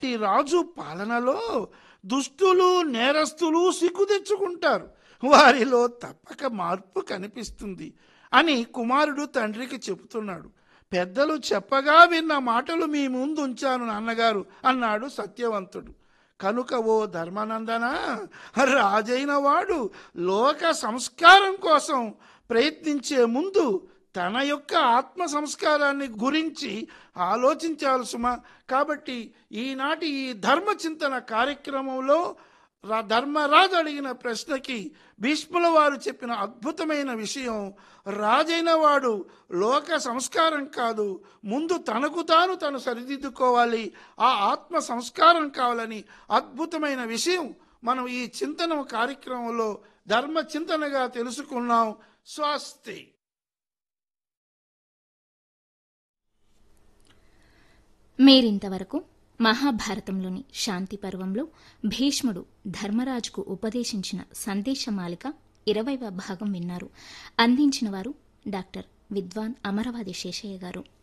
ఈ రాజు పాలనలో దుష్టులు నేరస్తులు సిగ్గు తెచ్చుకుంటారు వారిలో తప్పక మార్పు కనిపిస్తుంది అని కుమారుడు తండ్రికి చెబుతున్నాడు పెద్దలు చెప్పగా విన్న మాటలు మీ ముందు ఉంచాను నాన్నగారు అన్నాడు సత్యవంతుడు కనుక ఓ ధర్మానందన రాజైన వాడు లోక సంస్కారం కోసం ప్రయత్నించే ముందు తన యొక్క ఆత్మ సంస్కారాన్ని గురించి ఆలోచించాలి సుమా కాబట్టి ఈనాటి ఈ ధర్మ చింతన కార్యక్రమంలో రా- ధర్మరాజు అడిగిన ప్రశ్నకి భీష్ముల వారు చెప్పిన అద్భుతమైన విషయం రాజైన వాడు లోక సంస్కారం కాదు ముందు తనకు తాను తను సరిదిద్దుకోవాలి ఆ ఆత్మ సంస్కారం కావాలని అద్భుతమైన విషయం మనం ఈ చింతన కార్యక్రమంలో ధర్మ చింతనగా తెలుసుకున్నాం స్వస్తి మీరింతవరకు మహాభారతంలోని శాంతి పర్వంలో భీష్ముడు ధర్మరాజుకు ఉపదేశించిన సందేశమాలిక ఇరవైవ భాగం విన్నారు అందించిన వారు డాక్టర్ విద్వాన్ అమరవాది శేషయ్య గారు